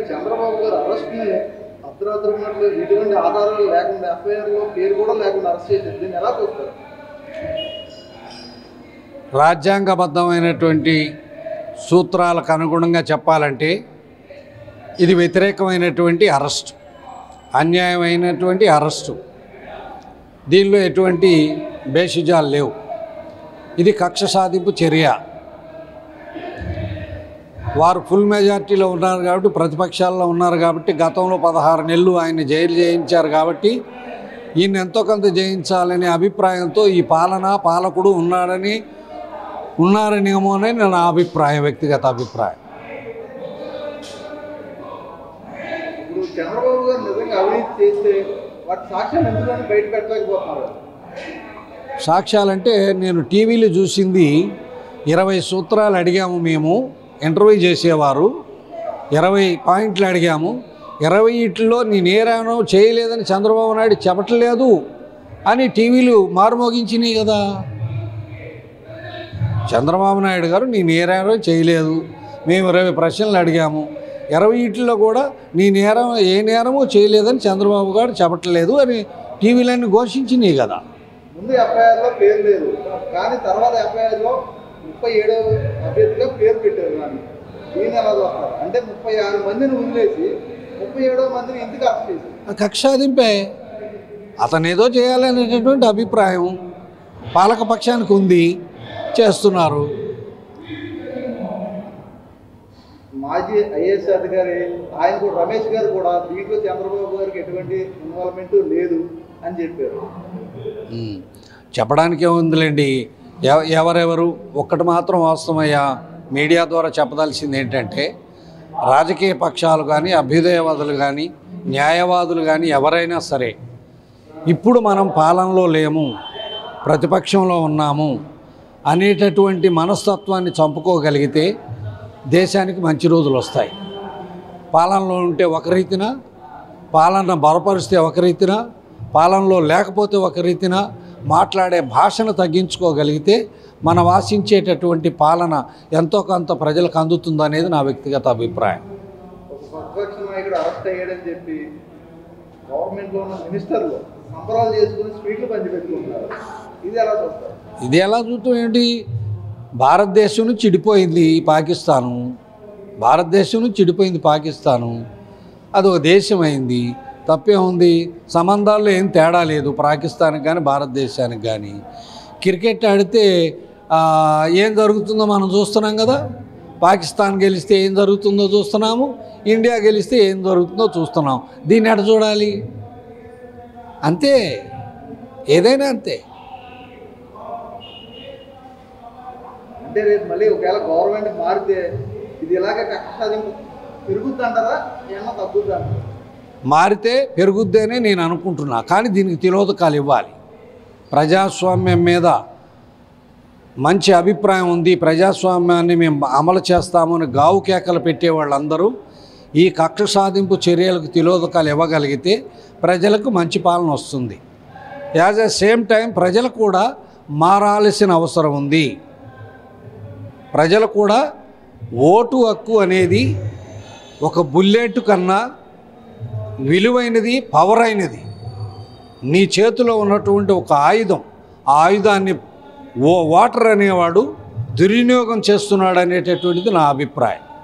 చంద్రబాబు గారు అరెస్ట్ని అర్ధరాత్రి ఉన్నట్లు ఎటువంటి ఆధారాలు లేకుండా ఎఫ్ఐఆర్లో పేరు కూడా లేకుండా అరెస్ట్ చేశారు దీన్ని ఎలా చూస్తారు రాజ్యాంగబద్ధమైనటువంటి సూత్రాలకు అనుగుణంగా చెప్పాలంటే ఇది వ్యతిరేకమైనటువంటి అరెస్ట్ అన్యాయమైనటువంటి అరెస్టు దీనిలో ఎటువంటి బేషిజాలు లేవు ఇది కక్ష సాధింపు చర్య వారు ఫుల్ మెజార్టీలో ఉన్నారు కాబట్టి ప్రతిపక్షాల్లో ఉన్నారు కాబట్టి గతంలో పదహారు నెలలు ఆయన జైలు చేయించారు కాబట్టి ఈయన ఎంతో కొంత జయించాలనే అభిప్రాయంతో ఈ పాలన పాలకుడు ఉన్నాడని ఉన్నారనేమో అని నా అభిప్రాయం వ్యక్తిగత అభిప్రాయం ఇప్పుడు చంద్రబాబు గారు నిజంగా అవినీతి చేస్తే వాటి సాక్ష్యాలు ఎందుకని బయట పెట్టలేకపోతున్నారు సాక్ష్యాలంటే నేను టీవీలో చూసింది ఇరవై సూత్రాలు అడిగాము మేము ఇంటర్వ్యూ చేసేవారు ఇరవై పాయింట్లు అడిగాము ఇరవై ఇట్లో నేనేరాను చేయలేదని చంద్రబాబు నాయుడు చెప్పట్లేదు అని టీవీలు మారుమోగించినాయి కదా చంద్రబాబు నాయుడు గారు నేను నేరానో చేయలేదు మేము ఇరవై ప్రశ్నలు అడిగాము ఇరవై ఇట్లో కూడా నీ నేరం ఏ నేరమో చేయలేదని చంద్రబాబు గారు చెప్పట్లేదు అని టీవీలన్నీ ఘోషించినాయి కదా ముందు ఎఫ్ఐఆర్లో పేరు లేదు కానీ తర్వాత ఎఫ్ఐఆర్లో ముప్పై ఏడో అభ్యర్థిగా పేరు పెట్టారు కానీ దీన్ని ఎలా చూస్తారు అంటే ముప్పై ఆరు మందిని వదిలేసి ముప్పై ఏడో మందిని ఎందుకు అరెస్ట్ చేశారు ఆ కక్షాదింపే అతను ఏదో చేయాలనేటటువంటి అభిప్రాయం పాలకపక్షానికి ఉంది చేస్తున్నారు మాజీ ఐఏఎస్ అధికారి ఆయన కూడా రమేష్ గారు కూడా దీంట్లో చంద్రబాబు గారికి ఎటువంటి ఇన్వాల్వ్మెంట్ లేదు అని చెప్పారు ఉమ్. చెప్పడానికి ఏముందిలేండి ఎవ- ఎవరెవరు ఒక్కటి మాత్రం వాస్తవమయ్యా మీడియా ద్వారా చెప్పదలసింది ఏంటంటే రాజకీయ పక్షాలు కానీ అభ్యుదయవాదులు కానీ న్యాయవాదులు కానీ ఎవరైనా సరే ఇప్పుడు మనం పాలనలో లేము ప్రతిపక్షంలో ఉన్నాము అనేటటువంటి మనస్తత్వాన్ని చంపుకోగలిగితే దేశానికి మంచి రోజులు వస్తాయి పాలనలో ఉంటే ఒక రీతిన పాలన బలపరిస్తే ఒక రీతిన పాలనలో లేకపోతే ఒక రీతిన మాట్లాడే భాషను తగ్గించుకోగలిగితే మన వాసించేటటువంటి పాలన ఎంతో కొంత ప్రజలకు అందుతుందనేది నా వ్యక్తిగత అభిప్రాయం ఒక ప్రతిపక్ష నాయకుడు అరెస్ట్ అయ్యాడని చెప్పి గవర్నమెంట్లో ఉన్న మినిస్టర్లు సంబరాలు చేసుకుని స్వీట్లు పంచిపెట్టుకుంటున్నారు ఇది ఎలా చూస్తారు ఇది ఎలా చూస్తాం ఏంటి భారతదేశం నుంచి చెడిపోయింది పాకిస్తాను భారతదేశం నుంచి చెడిపోయింది పాకిస్తాను అది ఒక దేశం అయింది తప్పేముంది సంబంధాల్లో ఏం తేడా లేదు పాకిస్తాన్కి కానీ భారతదేశానికి కానీ క్రికెట్ ఆడితే ఆ, ఏం జరుగుతుందో మనం చూస్తున్నాం కదా పాకిస్తాన్ గెలిస్తే ఏం జరుగుతుందో చూస్తున్నాము ఇండియా గెలిస్తే ఏం జరుగుతుందో చూస్తున్నాం దీన్ని ఎట చూడాలి అంతే ఏదైనా అంతే అంటే రేపు మళ్ళీ ఒకవేళ గవర్నమెంట్ మారితే ఇది ఇలాగే కక్ష సాధింపు పెరుగుద్దంటారా ఏమన్నా తగ్గుద్దంటారా మారితే పెరుగుద్దేనే నేను అనుకుంటున్నా కానీ దీనికి తిలోదకాలు ఇవ్వాలి ప్రజాస్వామ్యం మీద మంచి అభిప్రాయం ఉంది ప్రజాస్వామ్యాన్ని మేము అమలు చేస్తామని గావు కేకలు పెట్టే వాళ్ళందరూ ఈ కక్ష సాధింపు చర్యలకు తిలోదకాలు ఇవ్వగలిగితే ప్రజలకు మంచి పాలన వస్తుంది యాజ్ ఎ సేమ్ టైం ప్రజలు కూడా మారాల్సిన అవసరం ఉంది ప్రజలు కూడా ఓటు హక్కు అనేది ఒక బుల్లెట్ కన్నా విలువైనది పవర్ అయినది నీ చేతిలో ఉన్నటువంటి ఒక ఆయుధం ఆ ఆయుధాన్ని ఓ ఓటర్ అనేవాడు దుర్వినియోగం చేస్తున్నాడు అనేటటువంటిది నా అభిప్రాయం